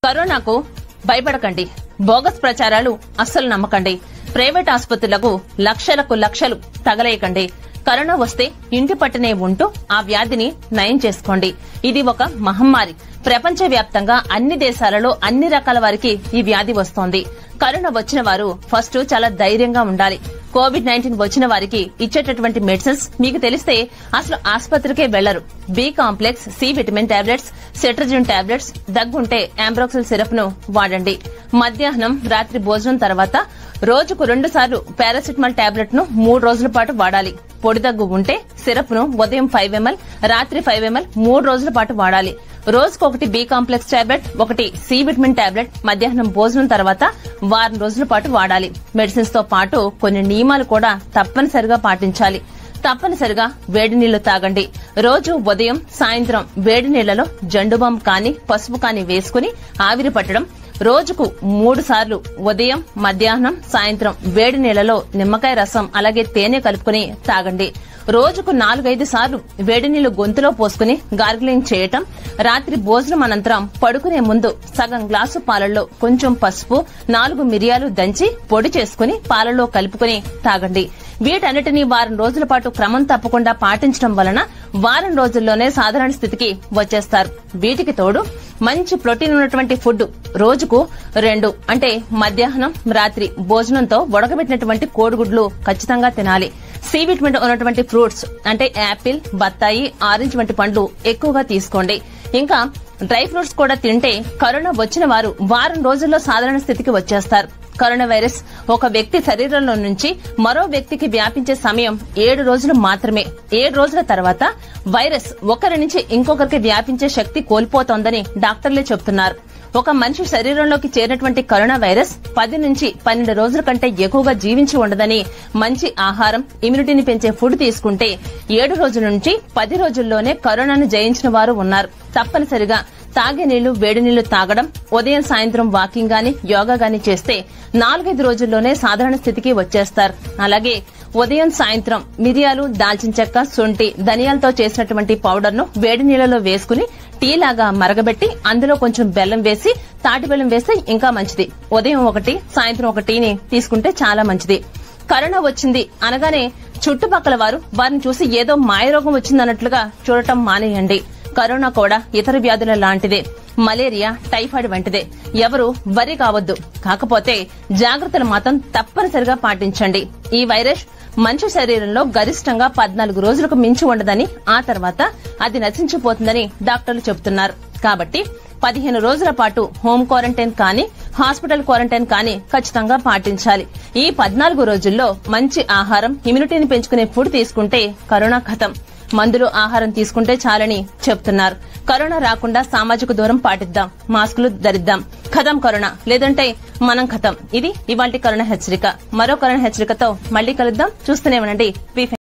కరోనాకు భయపడకండి బోగస్ ప్రచారాలు అస్సలు నమ్మకండి ప్రైవేట్ ఆసుపత్రులకు లక్షలకు లక్షలు తగలేయకండి కరోనా వస్తే ఇంటి పట్టునే ఉంటూ ఆ వ్యాధిని నయం చేసుకోండి ఇది ఒక మహమ్మారి ప్రపంచ వ్యాప్తంగా అన్ని దేశాలలో అన్ని రకాల వారికి ఈ వ్యాధి వస్తోంది కరోనా వచ్చిన వారు ఫస్ట్ చాలా ధైర్యంగా ఉండాలి కోవిడ్ నైన్టీన్ వచ్చిన వారికి ఇచ్చేటటువంటి మెడిసిన్స్ మీకు తెలిస్తే అసలు ఆసుపత్రికే వెళ్లరు B complex C vitamin tablets cetirizine tablets దగ్గుంటే ఆంబ్రోక్సిల్ సిరప్ ను వాడండి మధ్యాహ్నం రాత్రి భోజనం తర్వాత రోజుకు రెండు సార్లు పారాసిటమాల్ టాబ్లెట్ ను మూడు రోజుల పాటు వాడాలి పొడి దగ్గు ఉంటే సిరప్ ను ఉదయం ఫైవ్ ఎంఎల్ రాత్రి ఫైవ్ ఎంఎల్ మూడు రోజుల పాటు వాడాలి రోజుకు ఒకటి బి కాంప్లెక్స్ టాబ్లెట్ ఒకటి సి విటమిన్ టాబ్లెట్ మధ్యాహ్నం భోజనం తర్వాత వారం రోజుల పాటు వాడాలి మెడిసిన్స్ తో పాటు కొన్ని నియమాలు కూడా తప్పనిసరిగా పాటించాలి తప్పనిసరిగా వేడి నీళ్లు తాగండి రోజు ఉదయం సాయంత్రం వేడి నీళ్లలో జండు బాంబు కాని పసుపు కాని వేసుకుని ఆవిరి పట్టడం రోజుకు మూడు సార్లు ఉదయం మధ్యాహ్నం సాయంత్రం వేడి నీళ్లలో నిమ్మకాయ రసం అలాగే తేనె కలుపుకుని తాగండి రోజుకు నాలుగైదు సార్లు వేడి నీళ్లు గొంతులో పోసుకుని గార్గిలింగ్ చేయటం రాత్రి భోజనం అనంతరం పడుకునే ముందు సగం గ్లాసు పాలల్లో కొంచెం పసుపు నాలుగు మిరియాలు దంచి పొడి చేసుకుని పాలలో కలుపుకుని తాగండి వీటన్నిటినీ వారం రోజుల పాటు క్రమం తప్పకుండా పాటించడం వలన వారం రోజుల్లోనే సాధారణ స్థితికి వచ్చేస్తారు వీటికి తోడు మంచి ప్రోటీన్ ఉన్నటువంటి ఫుడ్ రోజుకు రెండు అంటే మధ్యాహ్నం రాత్రి భోజనంతో ఉడకబెట్టినటువంటి కోడిగుడ్లు ఖచ్చితంగా తినాలి సి విటమిన్ ఉన్నటువంటి ఫ్రూట్స్ అంటే యాపిల్ బత్తాయి ఆరెంజ్ వంటి పండ్లు ఎక్కువగా తీసుకోండి ఇంకా డ్రై ఫ్రూట్స్ కూడా తింటే కరోనా వచ్చిన వారు వారం రోజుల్లో సాధారణ స్థితికి వచ్చేస్తారు కరోనా వైరస్ ఒక వ్యక్తి శరీరంలో నుంచి మరో వ్యక్తికి వ్యాపించే సమయం ఏడు రోజులు మాత్రమే ఏడు రోజుల తర్వాత వైరస్ ఒకరి నుంచి ఇంకొకరికి వ్యాపించే శక్తి కోల్పోతోందని డాక్టర్లే చెబుతున్నారు ఒక మనిషి శరీరంలోకి చేరినటువంటి కరోనా వైరస్ పది నుంచి పన్నెండు రోజుల కంటే ఎక్కువగా జీవించి ఉండదని మంచి ఆహారం ఇమ్యూనిటీని పెంచే ఫుడ్ తీసుకుంటే ఏడు రోజుల నుంచి పది రోజుల్లోనే కరోనాను జయించిన వారు ఉన్నారు తప్పనిసరిగా తాగే నీళ్లు వేడి నీళ్లు తాగడం ఉదయం సాయంత్రం వాకింగ్ గాని యోగా గాని చేస్తే నాలుగైదు రోజుల్లోనే సాధారణ స్థితికి వచ్చేస్తారు అలాగే ఉదయం సాయంత్రం మిరియాలు దాల్చిన చెక్క శొంఠి ధనియాలతో చేసినటువంటి పౌడర్ ను వేడి నీళ్లలో వేసుకుని టీ లాగా మరగబెట్టి అందులో కొంచెం బెల్లం వేసి తాటి బెల్లం వేస్తే ఇంకా మంచిది ఉదయం ఒకటి సాయంత్రం ఒక టీని తీసుకుంటే చాలా మంచిది కరోనా వచ్చింది అనగానే చుట్టుపక్కల వారు వారిని చూసి ఏదో మాయరోగం వచ్చిందన్నట్లుగా చూడటం మానేయండి కరోనా కూడా ఇతర వ్యాధుల లాంటిదే మలేరియా టైఫాయిడ్ వంటిదే ఎవరు వరి కావద్దు కాకపోతే జాగ్రత్తలు మాత్రం తప్పనిసరిగా పాటించండి ఈ వైరస్ మనిషి శరీరంలో గరిష్టంగా పద్నాలుగు రోజులకు మించి ఉండదని ఆ తర్వాత అది నశించిపోతుందని డాక్టర్లు చెబుతున్నారు కాబట్టి పదిహేను రోజుల పాటు హోమ్ క్వారంటైన్ కానీ హాస్పిటల్ క్వారంటైన్ కానీ ఖచ్చితంగా పాటించాలి ఈ పద్నాలుగు రోజుల్లో మంచి ఆహారం ఇమ్యూనిటీని పెంచుకునే ఫుడ్ తీసుకుంటే కరోనా ఖతం మందులు ఆహారం తీసుకుంటే చాలని చెప్తున్నారు కరోనా రాకుండా సామాజిక దూరం పాటిద్దాం మాస్కులు ధరిద్దాం ఖతం కరోనా లేదంటే మనం ఖతం ఇది ఇవాల్టి కరోనా హెచ్చరిక మరో కరోనా హెచ్చరికతో మళ్ళీ కలుద్దాం చూస్తూనే ఉండండి